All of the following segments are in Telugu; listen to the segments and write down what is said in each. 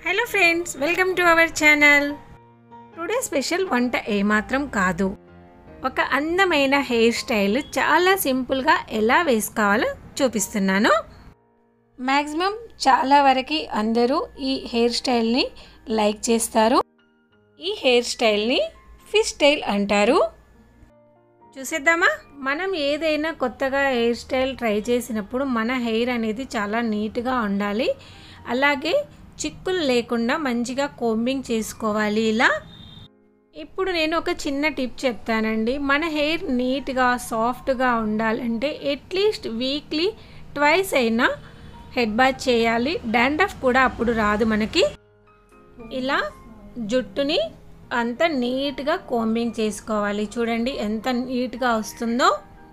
hello friends welcome to our channel today special వంట ఏమాత్రం కాదు ఒక అందమైన హెయిర్ స్టైల్ చాలా సింపుల్గా ఎలా వేసుకోవాలో చూపిస్తున్నాను మ్యాక్సిమం చాలా వరకు అందరూ ఈ హెయిర్ స్టైల్ని లైక్ చేస్తారు ఈ హెయిర్ స్టైల్ని ఫిష్ స్టైల్ అంటారు చూసేద్దామా మనం ఏదైనా కొత్తగా హెయిర్ స్టైల్ ట్రై చేసినప్పుడు మన హెయిర్ అనేది చాలా నీట్గా ఉండాలి అలాగే చిక్కులు లేకుండా మంచిగా కోంబింగ్ చేసుకోవాలి ఇలా ఇప్పుడు నేను ఒక చిన్న టిప్ చెప్తానండి మన హెయిర్ నీట్గా సాఫ్ట్గా ఉండాలంటే అట్లీస్ట్ వీక్లీ ట్వైస్ అయినా హెడ్ బాత్ చేయాలి డాండ్రఫ్ కూడా అప్పుడు రాదు మనకి ఇలా జుట్టుని అంత నీట్గా కోంబింగ్ చేసుకోవాలి చూడండి ఎంత నీట్గా వస్తుందో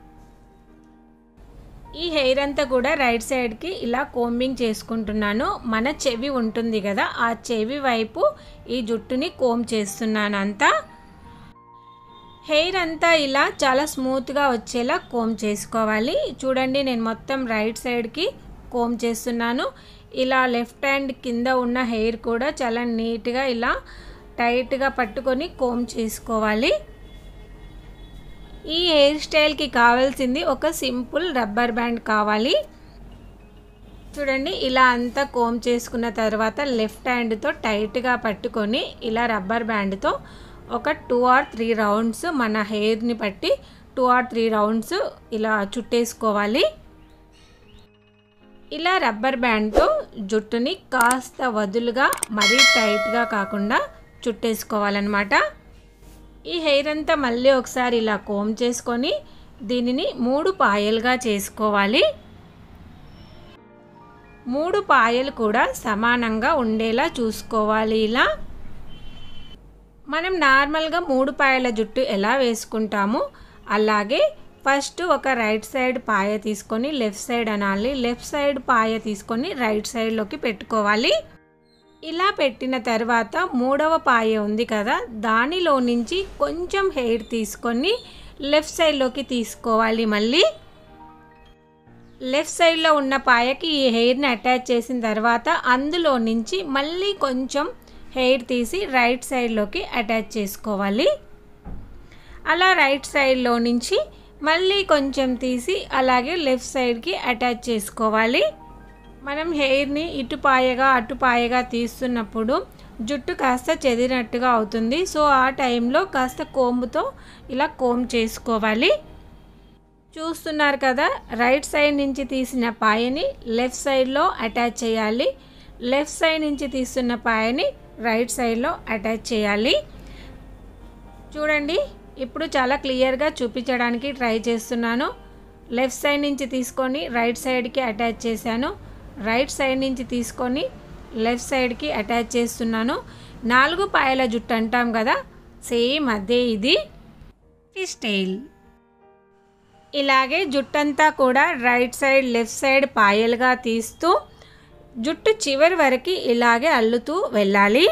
ఈ హెయిర్ అంతా కూడా రైట్ సైడ్కి ఇలా కోంబింగ్ చేసుకుంటున్నాను మన చెవి ఉంటుంది కదా ఆ చెవి వైపు ఈ జుట్టుని కోమ్ చేస్తున్నాను అంతా హెయిర్ అంతా ఇలా చాలా స్మూత్గా వచ్చేలా కోమ్ చేసుకోవాలి చూడండి నేను మొత్తం రైట్ సైడ్కి కోమ్ చేస్తున్నాను ఇలా లెఫ్ట్ హ్యాండ్ కింద ఉన్న హెయిర్ కూడా చాలా నీట్గా ఇలా టైట్గా పట్టుకొని కోమ్ చేసుకోవాలి ఈ హెయిర్ స్టైల్కి కావాల్సింది ఒక సింపుల్ రబ్బర్ బ్యాండ్ కావాలి చూడండి ఇలా అంతా కోమ్ చేసుకున్న తర్వాత లెఫ్ట్ హ్యాండ్తో టైట్గా పట్టుకొని ఇలా రబ్బర్ బ్యాండ్తో ఒక టూ ఆర్ త్రీ రౌండ్స్ మన హెయిర్ని పట్టి టూ ఆర్ త్రీ రౌండ్స్ ఇలా చుట్టేసుకోవాలి ఇలా రబ్బర్ బ్యాండ్తో జుట్టుని కాస్త వదులుగా మరీ టైట్గా కాకుండా చుట్టేసుకోవాలన్నమాట ఈ హెయిర్ అంతా మళ్ళీ ఒకసారి ఇలా కోమ్ చేసుకొని దీనిని మూడు పాయలుగా చేసుకోవాలి మూడు పాయలు కూడా సమానంగా ఉండేలా చూసుకోవాలి ఇలా మనం నార్మల్గా మూడు పాయల జుట్టు ఎలా వేసుకుంటామో అలాగే ఫస్ట్ ఒక రైట్ సైడ్ పాయ తీసుకొని లెఫ్ట్ సైడ్ అనాలి లెఫ్ట్ సైడ్ పాయ తీసుకొని రైట్ సైడ్లోకి పెట్టుకోవాలి ఇలా పెట్టిన తర్వాత మూడవ పాయ ఉంది కదా దానిలో నుంచి కొంచెం హెయిర్ తీసుకొని లెఫ్ట్ సైడ్లోకి తీసుకోవాలి మళ్ళీ లెఫ్ట్ సైడ్లో ఉన్న పాయకి ఈ హెయిర్ని అటాచ్ చేసిన తర్వాత అందులో నుంచి మళ్ళీ కొంచెం హెయిర్ తీసి రైట్ సైడ్లోకి అటాచ్ చేసుకోవాలి అలా రైట్ సైడ్లో నుంచి మళ్ళీ కొంచెం తీసి అలాగే లెఫ్ట్ సైడ్కి అటాచ్ చేసుకోవాలి మనం హెయిర్ని ఇటు పాయగా అటు పాయగా తీస్తున్నప్పుడు జుట్టు కాస్త చెదిరినట్టుగా అవుతుంది సో ఆ టైంలో కాస్త కోంబుతో ఇలా కోమ్ చేసుకోవాలి చూస్తున్నారు కదా రైట్ సైడ్ నుంచి తీసిన పాయని లెఫ్ట్ సైడ్లో అటాచ్ చేయాలి లెఫ్ట్ సైడ్ నుంచి తీస్తున్న పాయని రైట్ సైడ్లో అటాచ్ చేయాలి చూడండి ఇప్పుడు చాలా క్లియర్గా చూపించడానికి ట్రై చేస్తున్నాను లెఫ్ట్ సైడ్ నుంచి తీసుకొని రైట్ సైడ్కి అటాచ్ చేశాను రైట్ సైడ్ నుంచి తీసుకొని లెఫ్ట్ సైడ్కి అటాచ్ చేస్తున్నాను నాలుగు పాయల జుట్టు అంటాం కదా సేమ్ అదే ఇది స్టైల్ ఇలాగే జుట్టంతా కూడా రైట్ సైడ్ లెఫ్ట్ సైడ్ పాయలుగా తీస్తూ జుట్టు చివరి వరకు ఇలాగే అల్లుతూ వెళ్ళాలి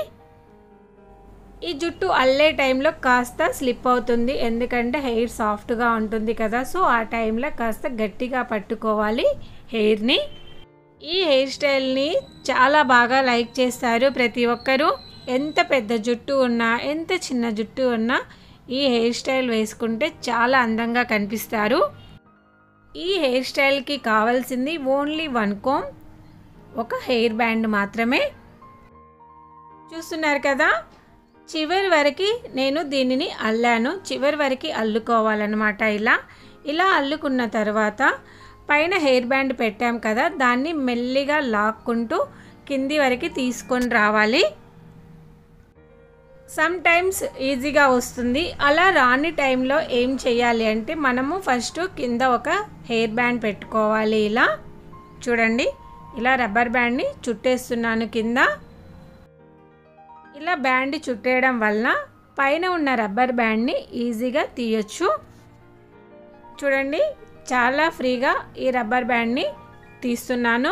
ఈ జుట్టు అల్లే టైంలో కాస్త స్లిప్ అవుతుంది ఎందుకంటే హెయిర్ సాఫ్ట్గా ఉంటుంది కదా సో ఆ టైంలో కాస్త గట్టిగా పట్టుకోవాలి హెయిర్ని ఈ హెయిర్ స్టైల్ని చాలా బాగా లైక్ చేస్తారు ప్రతి ఒక్కరూ ఎంత పెద్ద జుట్టు ఉన్నా ఎంత చిన్న జుట్టు ఉన్నా ఈ హెయిర్ స్టైల్ వేసుకుంటే చాలా అందంగా కనిపిస్తారు ఈ హెయిర్ స్టైల్కి కావాల్సింది ఓన్లీ వన్ కోమ్ ఒక హెయిర్ బ్యాండ్ మాత్రమే చూస్తున్నారు కదా చివరి వరకు నేను దీనిని అల్లాను చివరి వరకు అల్లుకోవాలన్నమాట ఇలా ఇలా అల్లుకున్న తర్వాత పైన హెయిర్ బ్యాండ్ పెట్టాం కదా దాన్ని మెల్లిగా లాక్కుంటూ కింది వరకు తీసుకొని రావాలి సమ్ టైమ్స్ ఈజీగా వస్తుంది అలా రాని టైంలో ఏం చేయాలి అంటే మనము ఫస్ట్ కింద ఒక హెయిర్ బ్యాండ్ పెట్టుకోవాలి ఇలా చూడండి ఇలా రబ్బర్ బ్యాండ్ని చుట్టేస్తున్నాను కింద ఇలా బ్యాండ్ చుట్టేయడం వల్ల పైన ఉన్న రబ్బర్ బ్యాండ్ని ఈజీగా తీయొచ్చు చూడండి చాలా ఫ్రీగా ఈ రబ్బర్ బ్యాండ్ని తీస్తున్నాను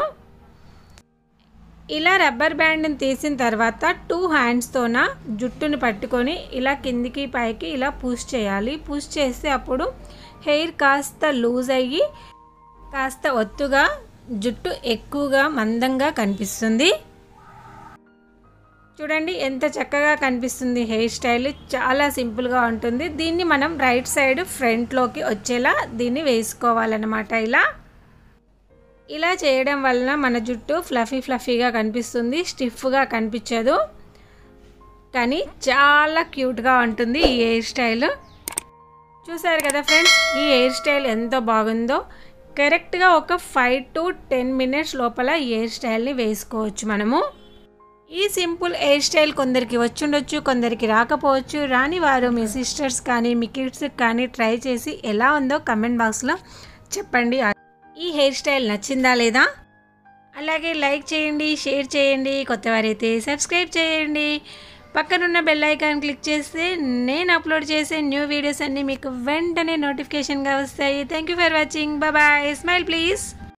ఇలా రబ్బర్ బ్యాండ్ని తీసిన తర్వాత టూ హ్యాండ్స్తోన జుట్టుని పట్టుకొని ఇలా కిందికి పైకి ఇలా పుష్ చేయాలి పుష్ చేస్తే అప్పుడు హెయిర్ కాస్త లూజ్ అయ్యి కాస్త ఒత్తుగా జుట్టు ఎక్కువగా మందంగా కనిపిస్తుంది చూడండి ఎంత చక్కగా కనిపిస్తుంది హెయిర్ స్టైల్ చాలా సింపుల్గా ఉంటుంది దీన్ని మనం రైట్ సైడ్ ఫ్రంట్లోకి వచ్చేలా దీన్ని వేసుకోవాలన్నమాట ఇలా ఇలా చేయడం వలన మన జుట్టు ఫ్లఫీ ఫ్లఫీగా కనిపిస్తుంది స్టిఫ్గా కనిపించదు కానీ చాలా క్యూట్గా ఉంటుంది ఈ హెయిర్ స్టైల్ చూసారు కదా ఫ్రెండ్స్ ఈ హెయిర్ స్టైల్ ఎంత బాగుందో కరెక్ట్గా ఒక ఫైవ్ టు టెన్ మినిట్స్ లోపల ఈ హెయిర్ స్టైల్ని వేసుకోవచ్చు మనము ఈ సింపుల్ హెయిర్ స్టైల్ కొందరికి వచ్చుండొచ్చు కొందరికి రాకపోవచ్చు రాని వారు మీ సిస్టర్స్ కానీ మీ కిడ్స్కి కానీ ట్రై చేసి ఎలా ఉందో కమెంట్ బాక్స్లో చెప్పండి ఈ హెయిర్ స్టైల్ నచ్చిందా లేదా అలాగే లైక్ చేయండి షేర్ చేయండి కొత్తవారైతే సబ్స్క్రైబ్ చేయండి పక్కనున్న బెల్ ఐకాన్ క్లిక్ చేస్తే నేను అప్లోడ్ చేసే న్యూ వీడియోస్ అన్నీ మీకు వెంటనే నోటిఫికేషన్గా వస్తాయి thank you for watching bye smile please